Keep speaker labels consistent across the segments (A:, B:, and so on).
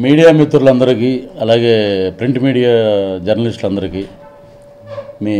A: Media మిత్రులందరికీ అలాగే print media జర్నలిస్టులందరికీ మీ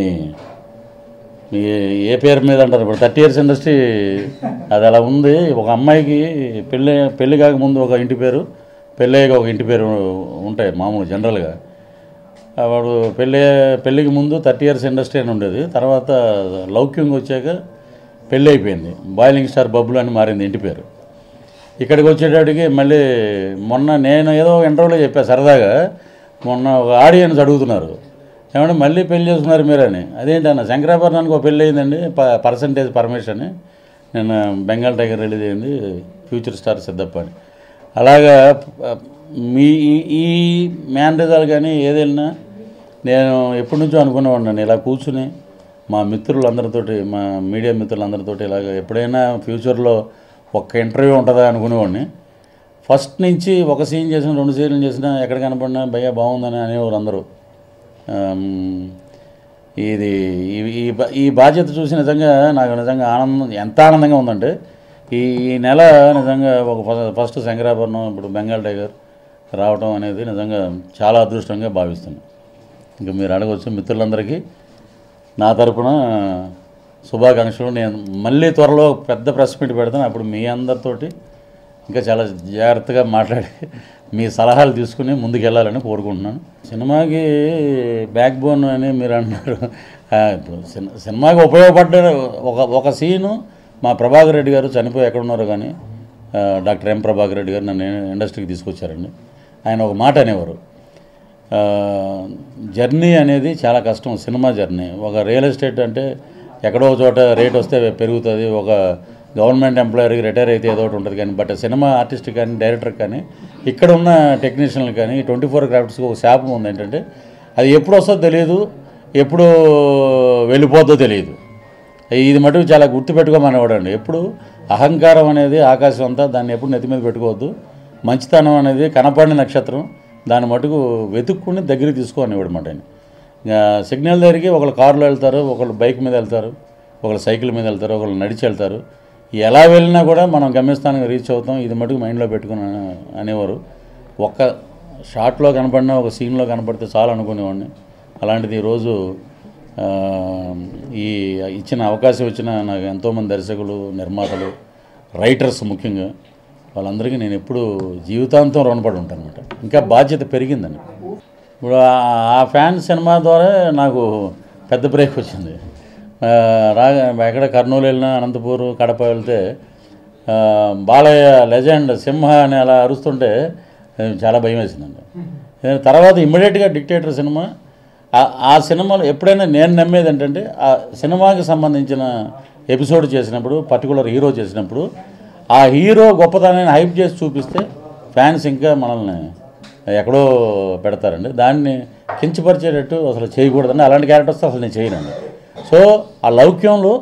A: మీ ఏ పేరు మీద అంటారు ఇప్పుడు థర్టీ ఇయర్స్ ఇండస్ట్రీ అది అలా ఉంది ఒక అమ్మాయికి పెళ్ళి పెళ్ళి కాకముందు ఒక ఇంటి పేరు పెళ్ళి అయ్యాక ఒక ఇంటి పేరు ఉంటాయి మామూలు జనరల్గా ఆ వాడు పెళ్ళి పెళ్ళికి ముందు థర్టీ ఇయర్స్ ఇండస్ట్రీ అని ఉండేది తర్వాత లౌక్యంగా వచ్చాక పెళ్ళి అయిపోయింది బాయిలింగ్ స్టార్ బబ్బులు అని మారింది ఇంటి పేరు ఇక్కడికి వచ్చేటప్పటికి మళ్ళీ మొన్న నేను ఏదో ఇంటర్వ్యూలో చెప్పా సరదాగా మొన్న ఒక ఆడియన్స్ అడుగుతున్నారు ఏమంటే మళ్ళీ పెళ్లి చేసుకున్నారు మీరని అదేంటన్న శంకరాభరణానికి ఒక పెళ్ళి అయిందండి ప పర్సంటేజ్ పర్మిషన్ నేను బెంగాల్ టైగర్ రిలీజ్ అయింది ఫ్యూచర్ స్టార్ సిద్ధప్ప అని అలాగా ప- మీ ఈ- ఈ మ్యానరిజాలు కానీ ఏదైనా నేను ఎప్పటి నుంచో అనుకునేవాడిని ఇలా కూర్చుని మా మిత్రులందరితోటి మా మీడియా మిత్రులందరితోటి ఇలాగ ఎప్పుడైనా ఫ్యూచర్లో ఒక్క ఇంటర్వ్యూ ఉంటుందా అనుకునేవాడిని ఫస్ట్ నుంచి ఒక సీన్ చేసిన రెండు సీన్లు చేసినా ఎక్కడ కనపడినా భయ్య బాగుందని అనేవారు అందరూ ఆమ్, ఇది ఈ- ఈ బా- ఈ బాధ్యత చూసి నిజంగా నాకు నిజంగా ఆనందం ఎంత ఆనందంగా ఉందంటే ఈ ఈ నెల నిజంగా ఒక ఫ- ఫస్ట్ శంకరాభరణం ఇప్పుడు బెంగాల్ టైగర్ రావటం అనేది నిజంగా చాలా అదృష్టంగా భావిస్తున్నాను ఇంకా మీరు అడగవచ్చు మిత్రులందరికీ నా తరపున శుభాకాంక్షలు నేను మళ్ళీ త్వరలో పెద్ద ప్రెస్ మీట్ పెడతాను అప్పుడు మీ అందరితోటి ఇంకా చాలా జాగ్రత్తగా మాట్లాడి మీ సలహాలు తీసుకుని ముందుకెళ్ళాలని కోరుకుంటున్నాను సినిమాకి బ్యాక్ బోన్ అని మీరు అంటున్నారు ఆ, ఇప్పుడు సిన్- సినిమాకి ఉపయోగపడ్డ ఒక ఒక సీను మా ప్రభాకర్ రెడ్డి గారు చనిపోయి ఎక్కడున్నారో కానీ ఆ, డాక్టర్ ఎం ప్రభాకర్ రెడ్డి గారు నన్ను ఇండస్ట్రీకి తీసుకొచ్చారండి ఆయన ఒక మాట అనేవారు ఆ, జర్నీ అనేది చాలా కష్టం సినిమా జర్నీ ఒక రియల్ ఎస్టేట్ అంటే ఎక్కడో ఒక చోట రేట్ వస్తే పెరుగుతుంది ఒక గవర్నమెంట్ ఎంప్లాయర్కి రిటైర్ అయితే ఏదో ఒకటి ఉంటుంది కానీ బట్ సినిమా ఆర్టిస్ట్ కానీ డైరెక్టర్ కానీ ఇక్కడ ఉన్న టెక్నీషియన్లు కానీ ట్వంటీ ఫోర్ క్రాఫ్ట్స్కి ఒక శాపం ఉంది ఏంటంటే అది ఎప్పుడు వస్తుందో తెలియదు ఎప్పుడు వెళ్ళిపోద్దో తెలియదు ఇది మటుకు చాలా గుర్తుపెట్టుకోమనేవాడు అండి ఎప్పుడు అహంకారం అనేది ఆకాశం అంతా దాన్ని ఎప్పుడు నెత్తి మీద పెట్టుకోవద్దు మంచితనం అనేది కనపడిన నక్షత్రం దాన్ని మటుకు వెతుక్కుని దగ్గరికి తీసుకోనివాడు అనమాట ఆయన ఇంకా సిగ్నల్ దగ్గరికి ఒకళ్ళు కారులో వెళ్తారు ఒకళ్ళు బైక్ మీద వెళ్తారు ఒకళ్ళు సైకిల్ మీద వెళ్తారు ఒకళ్ళు నడిచి వెళ్తారు ఎలా వెళ్ళినా కూడా మనం గమ్యస్థానానికి రీచ్ అవుతాం ఇది మటుకు మైండ్లో పెట్టుకుని అనే- అనేవారు ఒక్క షార్ట్లో కనపడినా ఒక సీన్లో కనపడితే చాలు అనుకునేవాడిని అలాంటిది ఈరోజు ఆ, ఈ ఇచ్చిన అవకాశం ఇచ్చిన నాకు ఎంతోమంది దర్శకులు నిర్మాతలు రైటర్స్ ముఖ్యంగా వాళ్ళందరికీ నేను ఎప్పుడు జీవితాంతం రుణపడి ఉంటాను అనమాట ఇంకా బాధ్యత పెరిగిందండి ఇప్పుడు ఆ- ఆ ఫ్యాన్ సినిమా ద్వారా నాకు పెద్ద బ్రేక్ వచ్చింది ఆ, రాగా ఎక్కడ కర్నూలు వెళ్ళినా అనంతపూర్ కడప వెళ్తే ఆ, బాలయ్య లెజెండ్ సింహ అని అలా అరుస్తుంటే ఆ, చాలా భయం వేసిందండి ఏ, తర్వాత ఇమ్మీడియట్గా డిక్టేటర్ సినిమా ఆ- ఆ సినిమాలో ఎప్పుడైనా నేను నమ్మేది ఏంటంటే ఆ సినిమాకి సంబంధించిన ఎపిసోడ్ చేసినప్పుడు పర్టికులర్ హీరో చేసినప్పుడు ఆ హీరో గొప్పతనాన్ని హైప్ చేసి చూపిస్తే ఫ్యాన్స్ ఇంకా మనల్ని ఎక్కడో పెడతారండి దాన్ని కించపరిచేటట్టు అసలు చేయకూడదండి అలాంటి క్యారెక్టర్స్ అసలు నేను చేయనండి సో ఆ లౌక్యంలో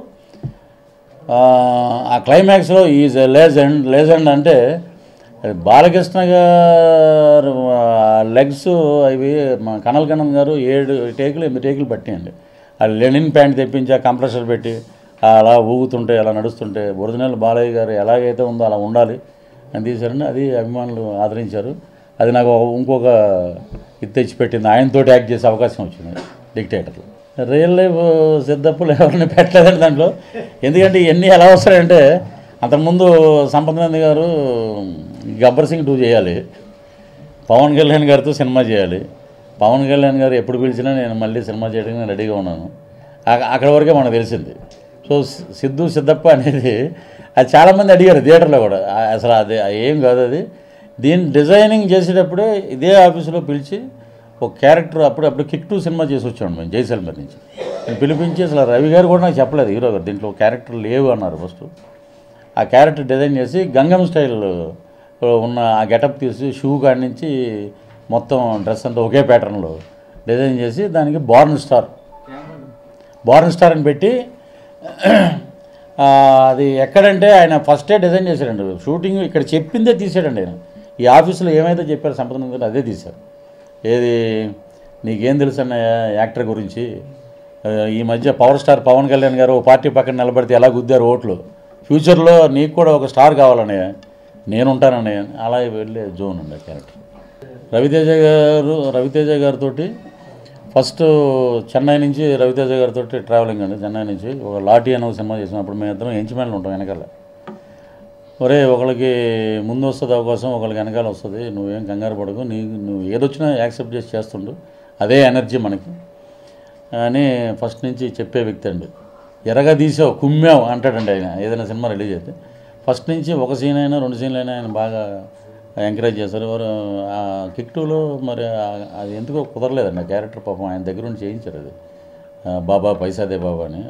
A: ఆ, ఆ క్లైమాక్స్లో ఈజ్ లేజెండ్ లేజెండ్ అంటే అది బాలకృష్ణ గారు లెగ్స్ అవి మా కనల్ కనల్ గారు ఏడు టేకులు ఎనిమిది టేకులు పట్టియండి ఆ లెనిన్ ప్యాంట్ తెప్పించి ఆ కంప్రెసర్ పెట్టి అలా ఊగుతుంటే అలా నడుస్తుంటే ఒరిజినల్ బాలయ్య గారు ఎలాగైతే ఉందో అలా ఉండాలి అని తీశారండి అది అభిమానులు ఆదరించారు అది నాకు ఒక- ఇంకొక ఇది తెచ్చిపెట్టింది ఆయనతోటి యాక్ట్ చేసే అవకాశం వచ్చింది డిక్టేటర్లు రియల్ లైఫ్ సిద్ధప్పులు ఎవరిని పెట్టలేదండి దాంట్లో ఎందుకంటే ఇవన్నీ ఎలా వస్తాయంటే అంతకుముందు సంపదనంది గారు గబ్బర్ సింగ్ టూ చేయాలి పవన్ కళ్యాణ్ గారితో సినిమా చేయాలి పవన్ కళ్యాణ్ గారు ఎప్పుడు పిలిచినా నేను మళ్ళీ సినిమా చేయడానికి నేను రెడీగా ఉన్నాను అ- అక్కడ వరకే మనకు తెలిసింది సో సి- సిద్ధు సిద్ధప్ప అనేది అది చాలామంది అడిగారు థియేటర్లో కూడా ఆ- అసలు అది ఏం కాదు అది దీన్ని డిజైనింగ్ చేసేటప్పుడే ఇదే ఆఫీసులో పిలిచి ఒక క్యారెక్టర్ అప్పుడు అప్పుడు కిక్ టూ సినిమా చేసి వచ్చాను మేము జైసల్మర్ నుంచి నేను పిలిపించి అసలు రవి గారు కూడా నాకు చెప్పలేదు హీరో గారు దీంట్లో క్యారెక్టర్ లేవు అన్నారు ఫస్ట్ ఆ క్యారెక్టర్ డిజైన్ చేసి గంగం స్టైల్ ఉన్న ఆ గెటప్ తీసి షూ కాడి నుంచి మొత్తం డ్రెస్ అంతా ఒకే ప్యాటర్న్లో డిజైన్ చేసి దానికి బార్న్ స్టార్ బార్న్ స్టార్ అని పెట్టి ఆ, అది ఎక్కడంటే ఆయన ఫస్టే డిజైన్ చేశాడండి షూటింగ్ ఇక్కడ చెప్పిందే తీసాడండి ఆయన ఈ ఆఫీసులో ఏమైతే చెప్పారు సంపద గారు అదే తీశారు ఏది నీకేం తెలుసు అన్న యాక్టర్ గురించి ఆ, ఈ మధ్య పవర్ స్టార్ పవన్ కళ్యాణ్ గారు ఓ పార్టీ పక్కన నిలబడితే ఎలా గుద్దారు ఓట్లు ఫ్యూచర్లో నీకు కూడా ఒక స్టార్ కావాలన్నయ్య నేను ఉంటానన్నయ్య అలా వెళ్ళే జోన్ ఉండే క్యారెక్టర్ రవితేజ గారు రవితేజ గారితో ఫస్ట్ చెన్నై నుంచి రవితేజ గారితో ట్రావెలింగ్ అండి చెన్నై నుంచి ఒక లాఠీ అనే ఒక సినిమా చేసినప్పుడు మేము ఇద్దరం ఎంచిమేళ్ళు ఉంటాం వెనకాల ఒరే ఒకళ్ళకి ముందు వస్తుంది అవకాశం ఒకళ్ళకి వెనకాల వస్తుంది నువ్వేం కంగారు పడకు నీ నువ్వు ఏదొచ్చినా యాక్సెప్ట్ చేసి చేస్తుండు అదే ఎనర్జీ మనకి అని ఫస్ట్ నుంచి చెప్పే వ్యక్తి అండి ఎరగా తీసావు కుమ్మావు అంటాడండి ఆయన ఏదైనా సినిమా రిలీజ్ అయితే ఫస్ట్ నుంచి ఒక సీన్ అయినా రెండు సీన్లు అయినా ఆయన బాగా ఎంకరేజ్ చేశారు ఎవరు ఆ కిక్ టూలో మరి ఆ- అది ఎందుకో కుదరలేదండి ఆ క్యారెక్టర్ పాపం ఆయన దగ్గర నుండి చేయించారు అది ఆ, బాబా పైసాదే బాబా అని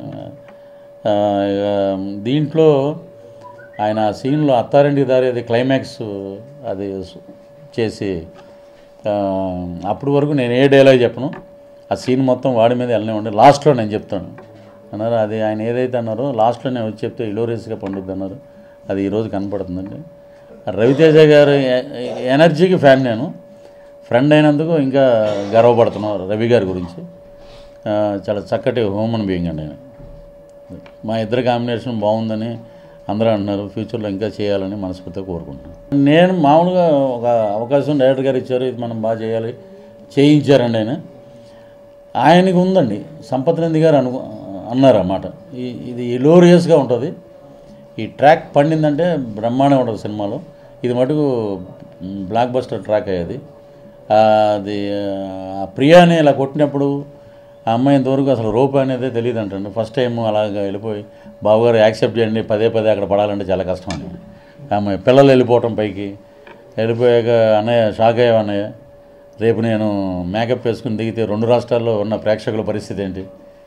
A: ఆ, ఇక దీంట్లో ఆయన ఆ సీన్లో అత్తారింటికి దారి అది క్లైమాక్స్ అది సు- చేసి ఆ, అప్పటి వరకు నేను ఏ డైలాగ్ చెప్పను ఆ సీన్ మొత్తం వాడి మీద వెళ్ళనే ఉండి లాస్ట్లో నేను చెప్తాను అన్నారు అది ఆయన ఏదైతే అన్నారో లాస్ట్లో నేను వచ్చి చెప్తే ఇలోరియస్గా పండుద్ది అన్నారు అది ఈరోజు కనపడుతుందండి రవితేజ గారి ఎ- ఎనర్జీకి ఫ్యాన్ నేను ఫ్రెండ్ అయినందుకు ఇంకా గర్వపడుతున్నాను రవి గారి గురించి ఆ, చాలా చక్కటి హ్యూమన్ బీయింగ్ అండి ఆయన మా ఇద్దరి కాంబినేషన్ బాగుందని అందరూ అంటున్నారు ఫ్యూచర్లో ఇంకా చేయాలని మనస్ఫూర్తిగా కోరుకుంటున్నాను నేను మామూలుగా ఒక అవకాశం డైరెక్టర్ గారు ఇచ్చారు ఇది మనం బాగా చేయాలి చేయించారండి ఆయన ఆయనకి ఉందండి సంపత్ నంది గారు అను అన్నారు అన్నమాట ఈ ఇది ఇలోరియస్గా ఉంటుంది ఈ ట్రాక్ పండిందంటే బ్రహ్మాండం ఉంటుంది సినిమాలో ఇది మటుకు మ్, బ్లాక్ బస్టర్ ట్రాక్ అయ్యేది ఆ, అది ఆ ప్రియాని ఇలా కొట్టినప్పుడు ఆ అమ్మాయి ఇంతవరకు అసలు రోప్ అనేది తెలియదు అంటండి ఫస్ట్ టైం అలాగా వెళ్ళిపోయి బావగారు యాక్సెప్ట్ చేయండి పదే పదే అక్కడ పడాలంటే చాలా కష్టం అండి ఆ అమ్మాయి పిల్లలు వెళ్ళిపోవటం పైకి వెళ్ళిపోయాక అన్నయ్య షాక్ అయ్యావు అన్నయ్య రేపు నేను మేకప్ వేసుకుని దిగితే రెండు రాష్ట్రాల్లో ఉన్న ప్రేక్షకుల పరిస్థితి ఏంటి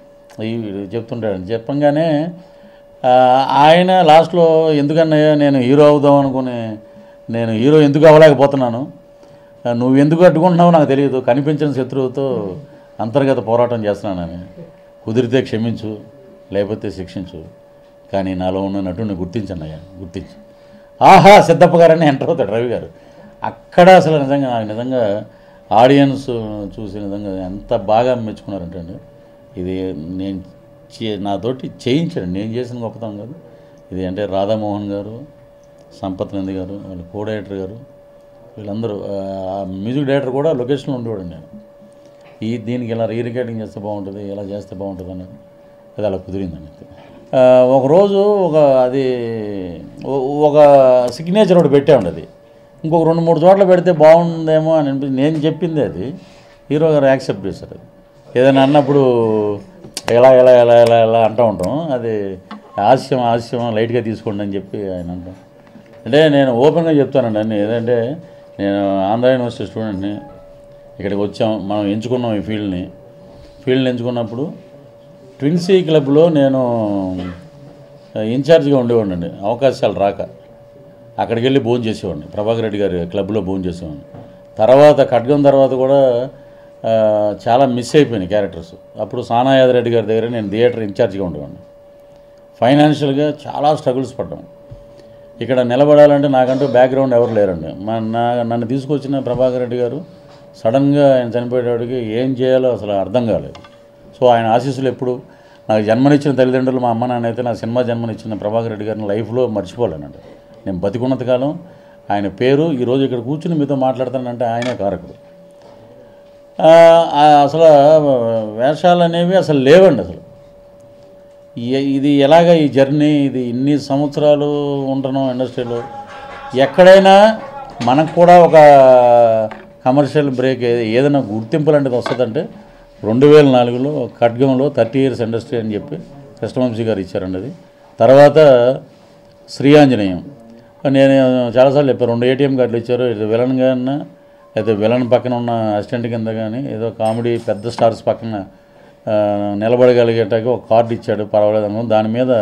A: ఇవి చెప్తుంటాడు చెప్పంగానే ఆ, ఆయన లాస్ట్లో ఎందుకన్నయ్య నేను హీరో అవుదాం అనుకుని నేను హీరో ఎందుకు అవ్వలేకపోతున్నాను ఆ, నువ్వు ఎందుకు అడ్డుకుంటున్నావో నాకు తెలియదు కనిపించిన శత్రువుతో అంతర్గత పోరాటం చేస్తున్నానని కుదిరితే క్షమించు లేకపోతే శిక్షించు కానీ నాలో ఉన్న నటుని గుర్తించండి అయ్యా గుర్తించు ఆహా సిద్ధప్ప గారని ఎంటర్ అవుతాడు రవి గారు అక్కడ అసలు నిజంగా నాకు నిజంగా ఆడియన్స్ చూసి నిజంగా ఎంత బాగా మెచ్చుకున్నారంటే అండి ఇది నేను చే- నాతోటి చేయించాడు నేను చేసిన గొప్పతనం కాదు ఇది అంటే రాధామోహన్ గారు సంపత్ నంది గారు వాళ్ళ కో డైరెక్టర్ గారు వీళ్ళందరూ ఆ మ్యూజిక్ డైరెక్టర్ కూడా లొకేషన్లో ఉండేవాడు నేను ఈ దీనికి ఇలా రీ రికార్డింగ్ చేస్తే బాగుంటుంది ఇలా చేస్తే బాగుంటుంది అన్నది అది అలా కుదిరిందండి ఆ, ఒకరోజు ఒక అది ఓ- ఒక సిగ్నేచర్ ఒకటి పెట్టామండి అది ఇంకొక రెండు మూడు చోట్ల పెడితే బాగుందేమో అని అనిపించి నేను చెప్పింది అది హీరో గారు యాక్సెప్ట్ చేశారు అది ఏదైనా అన్నప్పుడు ఎలా ఎలా ఎలా ఎలా ఎలా అంటూ ఉంటాం అది హాస్యం హాస్యం లైట్గా తీసుకోండి అని చెప్పి ఆయన అంటాం అంటే నేను ఓపెన్గా చెప్తానండి అన్ని ఏదంటే నేను ఆంధ్ర యూనివర్సిటీ స్టూడెంట్ని ఇక్కడికి వచ్చాం మనం ఎంచుకున్నాం ఈ ఫీల్డ్ని ఫీల్డ్ని ఎంచుకున్నప్పుడు ట్విన్సీ క్లబ్లో నేను ఇన్ఛార్జ్గా ఉండేవాడిని అవకాశాలు రాక అక్కడికి వెళ్ళి భోజనం చేసేవాడిని ప్రభాకర్ రెడ్డి గారి క్లబ్లో భోజనం చేసేవాడిని తర్వాత ఖడ్గం తర్వాత కూడా ఆ, చాలా మిస్ అయిపోయినాయి క్యారెక్టర్స్ అప్పుడు సానా యాదరెడ్డి గారి దగ్గర నేను థియేటర్ ఇన్ఛార్జ్గా ఉండేవాడిని ఫైనాన్షియల్గా చాలా స్ట్రగుల్స్ పడ్డాం ఇక్కడ నిలబడాలంటే నాకంటూ బ్యాక్గ్రౌండ్ ఎవరు లేరండి మా నా నన్ను తీసుకొచ్చిన ప్రభాకర్ రెడ్డి గారు సడన్గా ఆయన చనిపోయేటప్పటికి ఏం చేయాలో అసలు అర్థం కాలేదు సో ఆయన ఆశీస్సులు ఎప్పుడు నాకు జన్మనిచ్చిన తల్లిదండ్రులు మా అమ్మ నాన్న అయితే నా సినిమా జన్మనిచ్చిన ప్రభాకర్ రెడ్డి గారిని లైఫ్లో మర్చిపోలేనండి నేను బతికున్నంత కాలం ఆయన పేరు ఈరోజు ఇక్కడ కూర్చుని మీతో మాట్లాడతానంటే ఆయనే కారకుడు ఆ, ఆ అసలు వేషాలు అనేవి అసలు లేవండి అసలు ఈ- ఇది ఎలాగ ఈ జర్నీ ఇది ఇన్ని సంవత్సరాలు ఉంటున్నాం ఇండస్ట్రీలో ఎక్కడైనా మనకు కూడా ఒక కమర్షియల్ బ్రేక్ ఏ- ఏదైనా గుర్తింపు లాంటిది వస్తుందంటే రెండు వేల నాలుగులో ఖడ్గంలో థర్టీ ఇయర్స్ ఇండస్ట్రీ అని చెప్పి కృష్ణవంశీ గారు ఇచ్చారండి అది తర్వాత శ్రీ ఆంజనేయం నేను చాలాసార్లు చెప్పాను రెండు ఏటీఎం కార్డులు ఇచ్చారు ఇది విలన్ కన్నా అయితే విలన్ పక్కన ఉన్న అసిస్టెంట్ కింద కానీ ఏదో కామెడీ పెద్ద స్టార్స్ పక్కన ఆ, నిలబడగలిగేటానికి ఒక కార్డు ఇచ్చాడు పర్వాలేదు అనుకో దాని మీద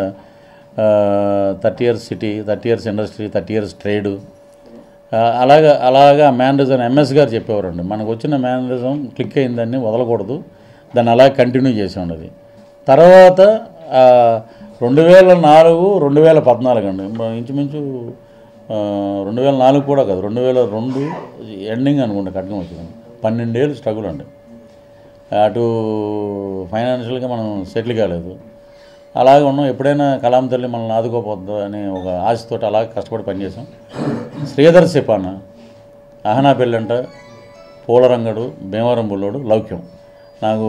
A: thirty years city thirty years industry thirty years trade అలాగా అలాగా మేనరిజం ఎంఎస్ గారు చెప్పేవారండి మనకు వచ్చిన మేనరిజం క్లిక్ అయిందాన్ని వదలకూడదు దాన్ని అలా కంటిన్యూ చేసి ఉన్నది తర్వాత ఆ, రెండు వేల నాలుగు రెండు వేల పద్నాలుగు అండి మ- ఇంచుమించు ఆ, రెండు వేల నాలుగు కూడా కాదు రెండు వేల రెండు ఎండింగ్ అనుకుంటా కట్నం వచ్చింది పన్నెండేళ్ళు స్ట్రగుల్ అండి అటు ఫైనాన్షియల్గా మనం సెటిల్ కాలేదు అలాగే ఉన్నాం ఎప్పుడైనా కలాం తల్లి మనల్ని ఆదుకోపోద్దు అనే ఒక ఆశతోటి అలా కష్టపడి పనిచేసాం శ్రీధర్ సిపాన అహనా పెళ్ళంట పూలరంగడు భీమవరం బుల్లోడు లౌక్యం నాకు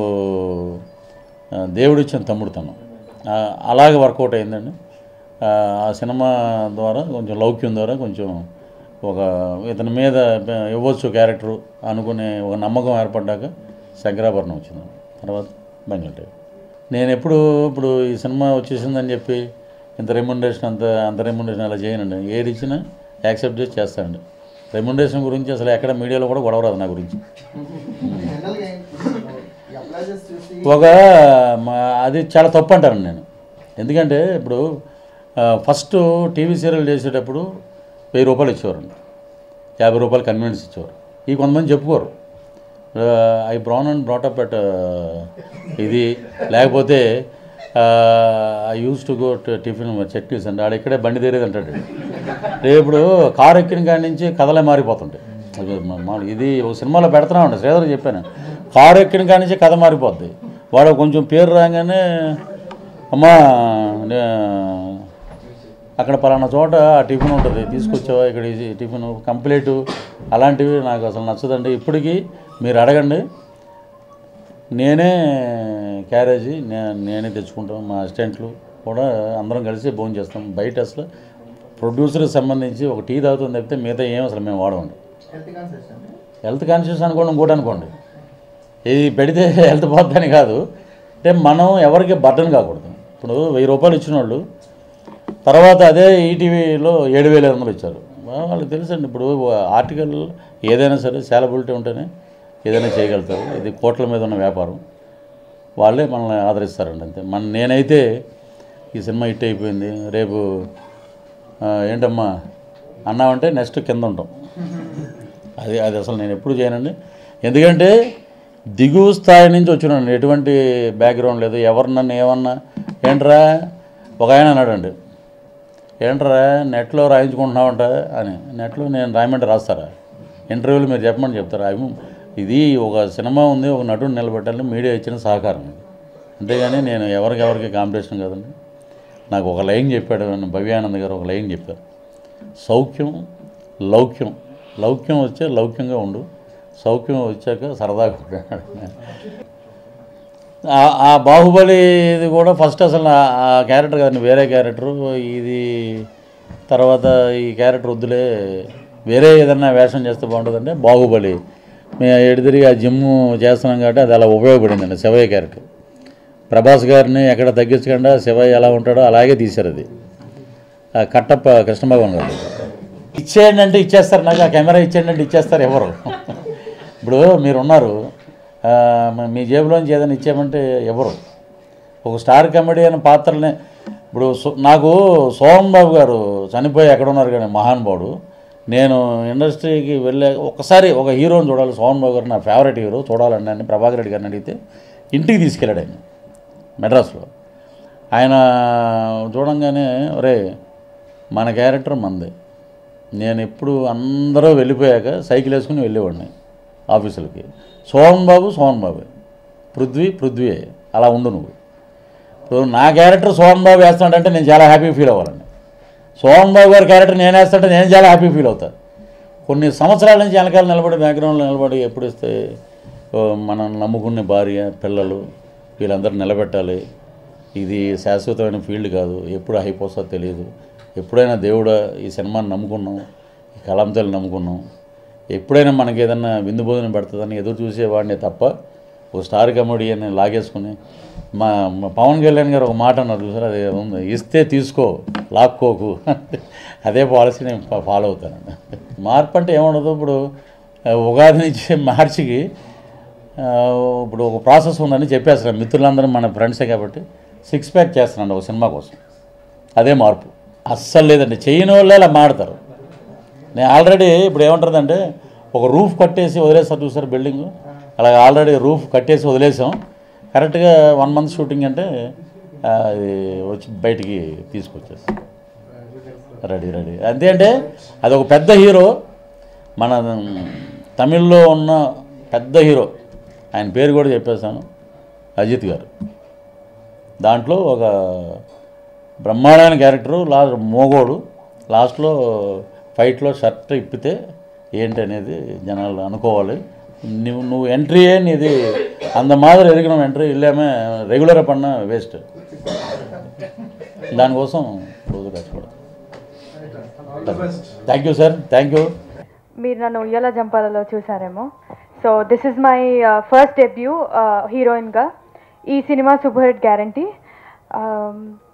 A: ఆ, దేవుడిచ్చిన తమ్ముడు తను ఆ, అలాగే వర్కౌట్ అయిందండి ఆ, ఆ సినిమా ద్వారా కొంచెం లౌక్యం ద్వారా కొంచెం ఒక ఇతని మీద ఇవ్వచ్చు క్యారెక్టరు అనుకునే ఒక నమ్మకం ఏర్పడ్డాక శంకరాభరణం వచ్చింది తర్వాత బంగళ నేను ఎప్పుడు ఇప్పుడు ఈ సినిమా వచ్చేసిందని చెప్పి ఇంత రెమ్యునరేషన్ అంత అంత రెమ్యునరేషన్ అలా చేయనండి ఏది ఇచ్చినా యాక్సెప్ట్ చేసి చేస్తానండి రెమ్యునరేషన్ గురించి అసలు ఎక్కడ మీడియాలో కూడా గొడవ రాదు నా గురించి
B: జనరల్గా ఈ అప్లైజెస్ చూసి
A: ఒక మా అది చాలా తప్పు అంటాను నేను ఎందుకంటే ఇప్పుడు ఆ, ఫస్ట్ టీవీ సీరియల్ చేసేటప్పుడు వెయ్యి రూపాయలు ఇచ్చేవారండి యాభై రూపాయలు కన్వీనియన్స్ ఇచ్చేవారు ఈ కొంతమంది చెప్పుకోరు I born and brought up at ఇది లేకపోతే I use to go tiffin chutneys అండి ఆడ ఇక్కడే బండి తీరేది అంటాడు రేపు కారు ఎక్కిన కాడి నుంచి కథలే మారిపోతుంటాయి అది మా- మా- ఇది ఒక సినిమాలో పెడుతున్నామండి శ్రీధర్ చెప్పాను కారు ఎక్కిన కాడి నుంచి కథ మారిపోద్ది వాడు కొంచెం పేరు రాగానే అమ్మా నే- అక్కడ పలానా చోట ఆ టిఫిన్ ఉంటుంది తీసుకొచ్చావా ఇక్కడ ఇది టిఫిన్ కంప్లీట్ అలాంటివి నాకు అసలు నచ్చదండి ఇప్పటికీ మీరు అడగండి నేనే క్యారేజీ నే నేనే తెచ్చుకుంటాం మా అసిస్టెంట్లు కూడా అందరం కలిసి భోజనం చేస్తాం బయట అసలు ప్రొడ్యూసర్కి సంబంధించి ఒక టీ తాగుతుంది తప్పితే మిగతా ఏం అసలు మేము వాడమండి
B: హెల్త్ కాన్సెప్ట్ అండి
A: హెల్త్ కాన్షియస్ అనుకోండి ఇంకోటి అనుకోండి ఇది పెడితే హెల్త్ పోద్దని కాదు అంటే మనం ఎవరికి బర్డన్ కాకూడదు ఇప్పుడు వెయ్యి రూపాయలు ఇచ్చిన వాళ్ళు తర్వాత అదే ఈటీవీలో ఏడు వేల ఐదు వందలు ఇచ్చారు వా- వాళ్ళకి తెలుసండి ఇప్పుడు ఆర్టికల్ ఏదైనా సరే సేలబిలిటీ ఉంటేనే ఏదైనా చేయగలుగుతారు ఇది కోట్ల మీద ఉన్న వ్యాపారం వాళ్ళే మనల్ని ఆదరిస్తారండి అంతే మన నేనైతే ఈ సినిమా హిట్ అయిపోయింది రేపు ఆ, ఏంటమ్మా అన్నామంటే నెక్స్ట్ కింద ఉంటాం అది అది అసలు నేను ఎప్పుడు చేయనండి ఎందుకంటే దిగువ స్థాయి నుంచి వచ్చినాను ఎటువంటి బ్యాక్గ్రౌండ్ లేదు ఎవరు నన్ను ఏమన్నా ఏంట్రా ఒక ఆయన అన్నాడండి ఏంట్రా నెట్లో రాయించుకుంటున్నావంట అని నెట్లో నేను రాయమంటే రాస్తారా ఇంటర్వ్యూలు మీరు చెప్పమని చెప్తారా అవి ఇది ఒక సినిమా ఉంది ఒక నటుడు నిలబెట్టాలని మీడియా ఇచ్చిన సహకారం ఇది అంతేగాని నేను ఎవరికి ఎవరికి కాంపిటీషన్ కాదండి నాకు ఒక లైన్ చెప్పాడు భవ్యానంద్ గారు ఒక లైన్ చెప్పారు సౌఖ్యం లౌక్యం లౌక్యం వచ్చే లౌక్యంగా ఉండు సౌఖ్యం వచ్చాక సరదాగా ఉండు అన్నాడు. ఆ- ఆ బాహుబలి ఇది కూడా ఫస్ట్ అసలు ఆ- ఆ క్యారెక్టర్ కదండి వేరే క్యారెక్టర్ ఇది తర్వాత ఈ క్యారెక్టర్ వద్దులే వేరే ఏదన్నా వేషం చేస్తే బాగుంటుందంటే బాహుబలి మేము ఎడిదిరిగి ఆ జిమ్ చేస్తున్నాం కాబట్టి అది అలా ఉపయోగపడిందండి శివయ్య క్యారెక్టర్ ప్రభాస్ గారిని ఎక్కడ తగ్గించకుండా శివయ్య ఎలా ఉంటాడో అలాగే తీశారు అది ఆ కట్టప్ప కృష్ణభగవాన్ గారు ఇచ్చేయండి అంటే ఇచ్చేస్తారు నాకు ఆ కెమెరా ఇచ్చేయండి అంటే ఇచ్చేస్తారు ఎవరు ఇప్పుడు మీరు ఉన్నారు ఆ, మ- మీ జేబులోంచి ఏదైనా ఇచ్చేయమంటే ఎవరు ఒక స్టార్ కమెడియన్ పాత్రని ఇప్పుడు సో- నాకు సోహన్ బాబు గారు చనిపోయి ఎక్కడ ఉన్నారు కానీ మహానుభావుడు నేను ఇండస్ట్రీకి వెళ్ళే ఒకసారి ఒక హీరోని చూడాలి సోహన్ బాబు గారు నా ఫేవరెట్ హీరో చూడాలండి అని ప్రభాకర్ రెడ్డి గారిని అడిగితే ఇంటికి తీసుకెళ్ళాడు ఆయన మెడ్రాస్లో ఆయన చూడంగానే ఒరే మన క్యారెక్టర్ మందే నేను ఎప్పుడు అందరూ వెళ్ళిపోయాక సైకిల్ వేసుకుని వెళ్ళేవాడిని ఆఫీసులకి సోహన్ బాబు సోహన్ బాబు పృథ్వీ పృథ్వీ అలా ఉండు నువ్వు ఇప్పుడు నా క్యారెక్టర్ సోహన్ బాబు వేస్తాడంటే నేను చాలా హ్యాపీ ఫీల్ అవ్వాలండి సోహన్ బాబు గారి క్యారెక్టర్ నేను వేస్తాంటే నేను చాలా హ్యాపీ ఫీల్ అవుతా కొన్ని సంవత్సరాల నుంచి వెనకాల నిలబడి బ్యాక్గ్రౌండ్లో నిలబడి ఎప్పుడు ఇస్తే ఓ, మనం నమ్ముకునే భార్య పిల్లలు వీళ్ళందరూ నిలబెట్టాలి ఇది శాశ్వతమైన ఫీల్డ్ కాదు ఎప్పుడు అయిపోతుందో తెలియదు ఎప్పుడైనా దేవుడు ఈ సినిమాని నమ్ముకున్నాం ఈ కలంతలు నమ్ముకున్నాం ఎప్పుడైనా మనకి ఏదన్నా విందు భోజనం పెడుతుందని ఎదురు చూసేవాడిని తప్ప ఒక స్టార్ కమెడియన్ లాగేసుకుని మా మా పవన్ కళ్యాణ్ గారు ఒక మాట అన్నారు చూసారు అది ఉంది ఇస్తే తీసుకో లాక్కోకు అదే పాలసీ నేను ఫా- ఫాలో అవుతానండి మార్పు అంటే ఏముండదు ఇప్పుడు ఆ, ఉగాది నుంచి మార్చికి ఆ, ఇప్పుడు ఒక ప్రాసెస్ ఉందని చెప్పేస్తున్నాను మిత్రులందరూ మన ఫ్రెండ్సే కాబట్టి సిక్స్ ప్యాక్ చేస్తున్నాను ఒక సినిమా కోసం అదే మార్పు అస్సలు లేదండి చేయని వాళ్ళే అలా మాడతారు నేను ఆల్రెడీ ఇప్పుడు ఏమంటుందంటే ఒక రూఫ్ కట్టేసి వదిలేస్తారు చూసారు బిల్డింగ్ అలాగే ఆల్రెడీ రూఫ్ కట్టేసి వదిలేసాం కరెక్ట్గా వన్ మంత్ షూటింగ్ అంటే ఆ, అది వచ్చి బయటికి తీసుకొచ్చేసి రెడీ రెడీ అంతే అంటే అది ఒక పెద్ద హీరో మన తమిళ్లో ఉన్న పెద్ద హీరో ఆయన పేరు కూడా చెప్పేస్తాను అజిత్ గారు దాంట్లో ఒక బ్రహ్మాండమైన క్యారెక్టరు లాస్ట్ మోగోడు లాస్ట్లో ఫైట్లో షర్ట్ ఇప్పితే ఏంటి అనేది జనాలు అనుకోవాలి నువ్వు నువ్వు ఎంట్రీயே నీది அந்த மாதிரி இருக்கணும் ఎంట్రీ ఇల్లామే రెగ్యులర్గా పడిన వేస్ట్ దానికోసం రోజు కష్టపడతాం thank you sir thank you
C: మీరు నన్ను ఉయ్యాల జంపాలలో చూసారేమో so this is my first debut హీరోయిన్గా ఈ సినిమా సూపర్ హిట్ గ్యారంటీ